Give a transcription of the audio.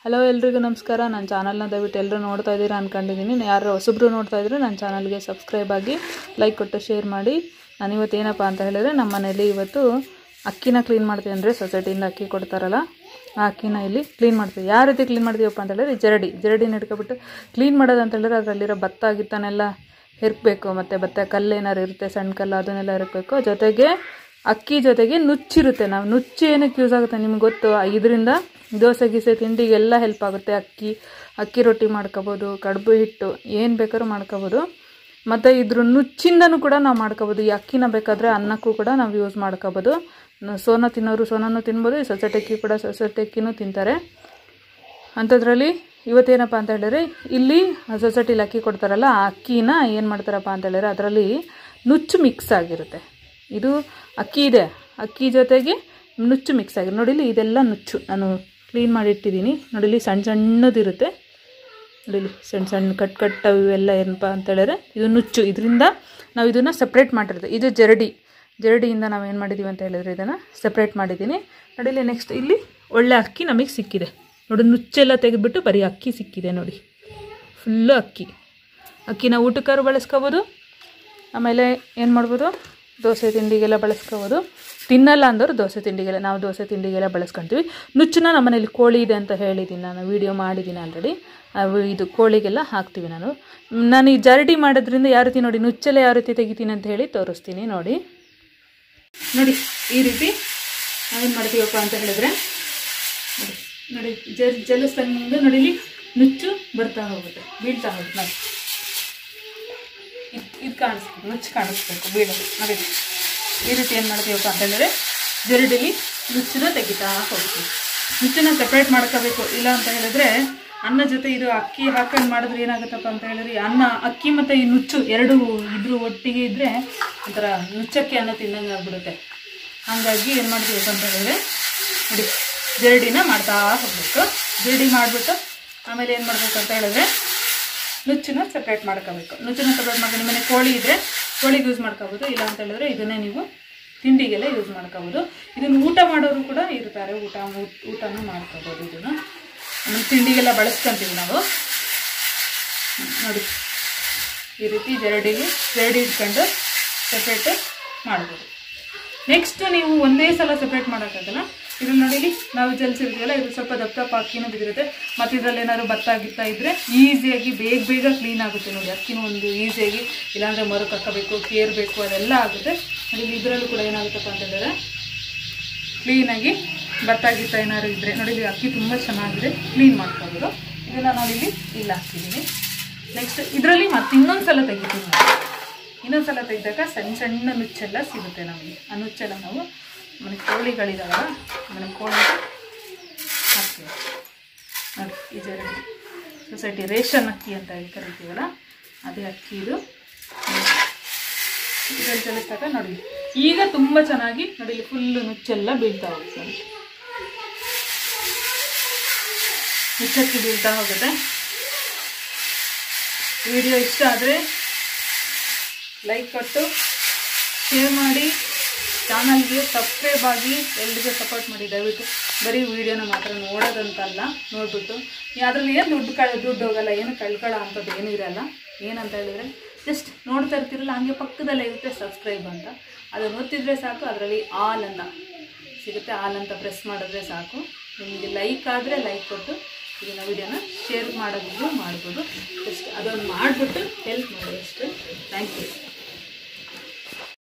hello ಎಲ್ರಿಗೂ ನಮಸ್ಕಾರ ನನ್ನ ಚಾನಲ್ನ ದಯವಿಟ್ಟು ಎಲ್ಲರೂ ನೋಡ್ತಾ ಇದ್ದೀರಾ ಅಂದ್ಕೊಂಡಿದ್ದೀನಿ ಯಾರು ಹೊಸಬ್ರು ನೋಡ್ತಾ ಇದ್ರೆ ನನ್ನ ಚಾನಲ್ಗೆ ಸಬ್ಸ್ಕ್ರೈಬ್ ಆಗಿ ಲೈಕ್ ಕೊಟ್ಟು ಶೇರ್ ಮಾಡಿ ನಾನು ಇವತ್ತು ಏನಪ್ಪ ಅಂತ ಹೇಳಿದ್ರೆ ನಮ್ಮ ಮನೇಲಿ ಇವತ್ತು ಅಕ್ಕಿನ ಕ್ಲೀನ್ ಮಾಡ್ತೀವಿ ಅಂದರೆ ಸೊಸೈಟಿಯಿಂದ ಅಕ್ಕಿ ಕೊಡ್ತಾರಲ್ಲ ಆ ಅಕ್ಕಿನ ಇಲ್ಲಿ ಕ್ಲೀನ್ ಮಾಡ್ತೀವಿ ಯಾವ ರೀತಿ ಕ್ಲೀನ್ ಮಾಡ್ತೀವಪ್ಪ ಅಂತ ಹೇಳಿದ್ರೆ ಜರಡಿ ಜರಡಿನ ಹಿಡ್ಕೊಬಿಟ್ಟು ಕ್ಲೀನ್ ಮಾಡೋದು ಅಂತ ಹೇಳಿದ್ರೆ ಅದರಲ್ಲಿರೋ ಭತ್ತ ಗಿತ್ತನೆಲ್ಲ ಹೆರ್ಕಬೇಕು ಮತ್ತು ಭತ್ತ ಕಲ್ಲು ಏನಾರು ಇರುತ್ತೆ ಸಣ್ಣ ಕಲ್ಲು ಅದನ್ನೆಲ್ಲ ಹೆರ್ಕಬೇಕು ಜೊತೆಗೆ ಅಕ್ಕಿ ಜೊತೆಗೆ ನುಚ್ಚಿರುತ್ತೆ ನಾವು ನುಚ್ಚು ಏನಕ್ಕೆ ಯೂಸ್ ಆಗುತ್ತೆ ನಿಮ್ಗೆ ಗೊತ್ತು ಇದರಿಂದ ದೋಸೆ ಗೀಸೆ ತಿಂಡಿಗೆಲ್ಲ ಹೆಲ್ಪ್ ಆಗುತ್ತೆ ಅಕ್ಕಿ ಅಕ್ಕಿ ರೊಟ್ಟಿ ಮಾಡ್ಕೋಬೋದು ಕಡುಬು ಹಿಟ್ಟು ಏನು ಬೇಕಾದ್ರೂ ಮಾಡ್ಕೋಬೋದು ಮತ್ತು ಇದ್ರ ನುಚ್ಚಿಂದನೂ ಕೂಡ ನಾವು ಮಾಡ್ಕೋಬೋದು ಈ ಅಕ್ಕಿನ ಬೇಕಾದರೆ ಅನ್ನಕ್ಕೂ ಕೂಡ ನಾವು ಯೂಸ್ ಮಾಡ್ಕೋಬೋದು ನ- ಸೋನ ತಿನ್ನೋರು ಸೋನನೂ ತಿನ್ಬೋದು ಈ ಸೊಸೈಟಿ ಅಕ್ಕಿ ಕೂಡ ಸೊಸೈಟಿ ಅಕ್ಕಿನೂ ತಿಂತಾರೆ ಅಂಥದ್ರಲ್ಲಿ ಇವತ್ತೇನಪ್ಪ ಅಂತ ಹೇಳಿದ್ರೆ ಇಲ್ಲಿ ಸೊಸೈಟಿಲಿ ಅಕ್ಕಿ ಕೊಡ್ತಾರಲ್ಲ ಆ ಅಕ್ಕಿನ ಏನು ಮಾಡ್ತಾರಪ್ಪ ಅಂತ ಹೇಳಿದ್ರೆ ಅದರಲ್ಲಿ ನುಚ್ಚು ಮಿಕ್ಸ್ ಆಗಿರುತ್ತೆ ಇದು ಅಕ್ಕಿ ಇದೆ ಅಕ್ಕಿ ಜೊತೆಗೆ ನುಚ್ಚು ಮಿಕ್ಸ್ ಆಗಿದೆ ನೋಡಿಲಿ ಇದೆಲ್ಲ ನುಚ್ಚು ನಾನು ಕ್ಲೀನ್ ಮಾಡಿ ಇಟ್ಟಿದ್ದೀನಿ ನೋಡಿಲಿ ಸಣ್ಣ ಸಣ್ಣದಿರುತ್ತೆ ನೋಡಿಲಿ ಸಣ್ಣ ಸಣ್ಣ ಕಟ್ ಕಟ್ ಇವೆಲ್ಲ ಏನಪ್ಪ ಅಂತ ಹೇಳಿದ್ರೆ ಇದು ನುಚ್ಚು ಇದರಿಂದ ನಾವು ಇದನ್ನು ಸಪ್ರೇಟ್ ಮಾಡಿರ್ತೀವಿ ಇದು ಜರಡಿ ಜರಡಿಯಿಂದ ನಾವು ಏನು ಮಾಡಿದ್ದೀವಿ ಅಂತ ಹೇಳಿದ್ರೆ ಇದನ್ನು ಸಪ್ರೇಟ್ ಮಾಡಿದ್ದೀನಿ ನೋಡಿಲಿ ನೆಕ್ಸ್ಟ್ ಇಲ್ಲಿ ಒಳ್ಳೆ ಅಕ್ಕಿ ನಮಗೆ ಸಿಕ್ಕಿದೆ ನೋಡಿ ನುಚ್ಚೆಲ್ಲ ತೆಗೆದುಬಿಟ್ಟು ಬರೀ ಅಕ್ಕಿ ಸಿಕ್ಕಿದೆ ನೋಡಿ ಫುಲ್ಲು ಅಕ್ಕಿ ಅಕ್ಕಿನ ಊಟಕ್ಕಾರು ಬಳಸ್ಕೋಬೋದು ಆಮೇಲೆ ಏನು ಮಾಡ್ಬೋದು ದೋಸೆ ತಿಂಡಿಗೆಲ್ಲ ಬಳಸ್ಕೋಬೋದು ತಿನ್ನಲ್ಲ ಅಂದವರು ದೋಸೆ ತಿಂಡಿಗೆಲ್ಲ ನಾವು ದೋಸೆ ತಿಂಡಿಗೆಲ್ಲ ಬಳಸ್ಕೊತೀವಿ ನುಚ್ಚನ್ನ ನಮ್ಮ ಮನೇಲಿ ಕೋಳಿ ಇದೆ ಅಂತ ಹೇಳಿದ್ದೀನಿ ನಾನು ವೀಡಿಯೋ ಮಾಡಿದ್ದೀನಿ ಆಲ್ರೆಡಿ ಇದು ಕೋಳಿಗೆಲ್ಲ ಹಾಕ್ತೀವಿ ನಾನು ನಾನು ಈ ಜರಡಿ ಮಾಡೋದ್ರಿಂದ ಯಾವ ರೀತಿ ನೋಡಿ ನುಚ್ಚೆಲ್ಲ ಯಾವ ರೀತಿ ತೆಗಿತೀನಿ ಅಂತ ಹೇಳಿ ತೋರಿಸ್ತೀನಿ ನೋಡಿ ನೋಡಿ ಈ ರೀತಿ ನಾವೇನು ಮಾಡ್ತೀವಪ್ಪ ಅಂತ ಹೇಳಿದ್ರೆ ನೋಡಿ ನೋಡಿ ಜಲ್ ಜಲಸ್ತಂಗ ನೋಡಿಲಿ ನುಚ್ಚು ಬರ್ತಾ ಹೋಗುತ್ತೆ ಬೀಳ್ತಾ ಹೋಗುತ್ತೆ ನೋಡಿ ಇದು ಇದು ಕಾಣಿಸ್ಬೇಕು ನುಚ್ಚು ಕಾಣಿಸ್ಬೇಕು ಬೀಳೋದು ನೋಡಿ ಈ ರೀತಿ ಏನು ಮಾಡ್ತೀವಪ್ಪ ಅಂತ ಹೇಳಿದ್ರೆ ಜರಡಿಲಿ ನುಚ್ಚನ್ನ ತೆಗಿತಾ ಹೋಗ್ತೀವಿ ನುಚ್ಚನ್ನ ಸಪ್ರೇಟ್ ಮಾಡ್ಕೋಬೇಕು ಇಲ್ಲ ಅಂತ ಹೇಳಿದ್ರೆ ಅನ್ನ ಜೊತೆ ಇದು ಅಕ್ಕಿ ಹಾಕೊಂಡು ಮಾಡಿದ್ರೆ ಏನಾಗುತ್ತಪ್ಪ ಅಂತ ಹೇಳಿದ್ರೆ ಅನ್ನ ಅಕ್ಕಿ ಮತ್ತು ಈ ನುಚ್ಚು ಎರಡು ಇದ್ರ ಒಟ್ಟಿಗೆ ಇದ್ದರೆ ಒಂಥರ ನುಚ್ಚಕ್ಕಿ ಅನ್ನ ತಿನ್ನಂಗೆ ಆಗ್ಬಿಡುತ್ತೆ ಹಾಗಾಗಿ ಏನು ಮಾಡ್ತೀವಪ್ಪ ಅಂತ ಹೇಳಿದ್ರೆ ನೋಡಿ ಜರಡಿನ ಮಾಡ್ತಾ ಹೋಗ್ಬೇಕು ಜರಡಿ ಮಾಡಿಬಿಟ್ಟು ಆಮೇಲೆ ಏನು ಮಾಡ್ಬೇಕು ಅಂತ ಹೇಳಿದ್ರೆ ನುಚ್ಚನ್ನ ಸಪ್ರೇಟ್ ಮಾಡ್ಕೋಬೇಕು ನುಚ್ಚನ್ನ ಸಪ್ರೇಟ್ ಮಾಡ್ಕೊಂಡು ನಿಮ್ಮನೆ ಕೋಳಿ ಇದ್ದರೆ ಕೋಳಿಗೆ ಯೂಸ್ ಮಾಡ್ಕೋಬೋದು ಇಲ್ಲ ಅಂತ ಹೇಳಿದ್ರೆ ಇದನ್ನೇ ನೀವು ತಿಂಡಿಗೆಲ್ಲ ಯೂಸ್ ಮಾಡ್ಕೋಬೋದು ಇದನ್ನು ಊಟ ಮಾಡೋರು ಕೂಡ ಇರ್ತಾರೆ ಊಟ ಊಟ- ಊಟನೂ ಮಾಡ್ಕೋಬೋದು ಇದನ್ನು ಆಮೇಲೆ ತಿಂಡಿಗೆಲ್ಲ ಬಳಸ್ಕೊಂತೀವಿ ನಾವು ಹ್ಮ್, ನೋಡಿ ಈ ರೀತಿ ಜರಡಿಗೆ ಜರಡಿ ಇಟ್ಕೊಂಡು ಸಪ್ರೇಟ್ ಮಾಡ್ಬೋದು ನೆಕ್ಸ್ಟ್ ನೀವು ಒಂದೇ ಸಲ ಸಪ್ರೇಟ್ ಮಾಡೋಕ್ಕಾಗಲ್ಲ ಇದ್ರಲ್ಲಿ ನೋಡಿಲಿ ನಾವು ಜಲ್ಸಿರ್ತೀವಲ್ಲ ಇದು ಸ್ವಲ್ಪ ದಪ್ಪ ದಪ್ಪ ಅಕ್ಕಿನೂ ಬಿದ್ದಿರುತ್ತೆ ಮತ್ತು ಇದರಲ್ಲಿ ಏನಾದ್ರು ಭತ್ತ ಗಿತ್ತ ಇದ್ದರೆ ಈಸಿಯಾಗಿ ಬೇಗ ಬೇಗ ಕ್ಲೀನ್ ಆಗುತ್ತೆ ನೋಡಿ ಅಕ್ಕಿನೂ ಒಂದು ಈಸಿಯಾಗಿ ಇಲ್ಲಾಂದರೆ ಮರಕ್ಕೆ ಹಾಕಬೇಕು ಕೇರಬೇಕು ಅದೆಲ್ಲ ಆಗುತ್ತೆ ನೋಡಿ ಇದರಲ್ಲೂ ಕೂಡ ಏನಾಗುತ್ತಪ್ಪ ಅಂತ ಹೇಳಿದ್ರೆ ಕ್ಲೀನಾಗಿ ಭತ್ತ ಗಿತ್ತ ಏನಾದ್ರು ಇದ್ದರೆ ನೋಡಿ ಇಲ್ಲಿ ಅಕ್ಕಿ ತುಂಬ ಚೆನ್ನಾಗಿದೆ ಕ್ಲೀನ್ ಮಾಡ್ಕೋಬೋದು ಇದನ್ನು ನಾವಿಲ್ಲಿ ಇಲ್ಲ ಹಾಕಿದ್ದೀನಿ ನೆಕ್ಸ್ಟ್ ಇದರಲ್ಲಿ ಮತ್ತೆ ಇನ್ನೊಂದು ಸಲ ತೆಗಿತೀವಿ ನಾವು ಇನ್ನೊಂದು ಸಲ ತೆಗೆದಾಗ ಸಣ್ಣ ಸಣ್ಣ ನುಚ್ಚೆಲ್ಲ ಸಿಗುತ್ತೆ ನಮಗೆ ಆ ನುಚ್ಚೆಲ್ಲ ನಾವು ಮನೆ ಕೋಳಿಗಳಿದಾವಲ್ಲ ಮನೆ ಕೋಳಿ ಹಾಕ್ತೀವಿ ನೋಡಿ ಈ ಜರಡಿ ಸೊಸೈಟಿ ರೇಷನ್ ಅಕ್ಕಿ ಅಂತ ಹೇಳಿ ಕರಿತೀವಲ್ಲ ಅದೇ ಅಕ್ಕಿ ಇದು ಇದರಲ್ಲಿ ಚಲಿಸಿದಾಗ ನೋಡಿ ಈಗ ತುಂಬ ಚೆನ್ನಾಗಿ ನೋಡಿ ಇಲ್ಲಿ ಫುಲ್ಲು ನುಚ್ಚೆಲ್ಲ ಬೀಳ್ತಾ ಹೋಗುತ್ತೆ ನೋಡಿ ನುಚ್ಚಕ್ಕಿ ಬೀಳ್ತಾ ಹೋಗುತ್ತೆ ವಿಡಿಯೋ ಇಷ್ಟ ಆದರೆ ಲೈಕ್ ಕೊಟ್ಟು ಶೇರ್ ಮಾಡಿ ಚಾನಲ್ಗೆ ಸಬ್ಸ್ಕ್ರೈಬ್ ಆಗಿ ಎಲ್ರಿಗೂ ಸಪೋರ್ಟ್ ಮಾಡಿ ದಯವಿಟ್ಟು ಬರೀ ವಿಡಿಯೋನ ಮಾತ್ರ ನೋಡೋದಂತಲ್ಲ ನೋಡ್ಬಿಟ್ಟು ಅದರಲ್ಲಿ ಏನು ದುಡ್ಡು ಕಳ್ ದುಡ್ಡು ಹೋಗಲ್ಲ ಏನು ಕಳ್ಕೊಳ್ಳೋ ಅಂಥದ್ದು ಏನೂ ಇರಲ್ಲ ಏನಂತ ಹೇಳಿದರೆ ಜಸ್ಟ್ ನೋಡ್ತಾ ಇರ್ತಿರಲ್ಲ ಹಂಗೆ ಪಕ್ಕದಲ್ಲೇ ಇರುತ್ತೆ ಸಬ್ಸ್ಕ್ರೈಬ್ ಅಂತ ಅದನ್ನು ಒತ್ತಿದ್ರೆ ಸಾಕು ಅದರಲ್ಲಿ ಆಲ್ ಅಂತ ಸಿಗುತ್ತೆ ಆಲ್ ಅಂತ ಪ್ರೆಸ್ ಮಾಡಿದ್ರೆ ಸಾಕು ನಿಮಗೆ ಲೈಕ್ ಆದರೆ ಲೈಕ್ ಕೊಟ್ಟು ಇದನ್ನ ವಿಡಿಯೋನ ಶೇರ್ ಮಾಡೋದಿದ್ರು ಮಾಡ್ಬೋದು ಜಸ್ಟ್ ಅದನ್ನು ಮಾಡಿಬಿಟ್ಟು ಹೆಲ್ಪ್ ಮಾಡಿ ಅಷ್ಟೇ ಥ್ಯಾಂಕ್ ಯು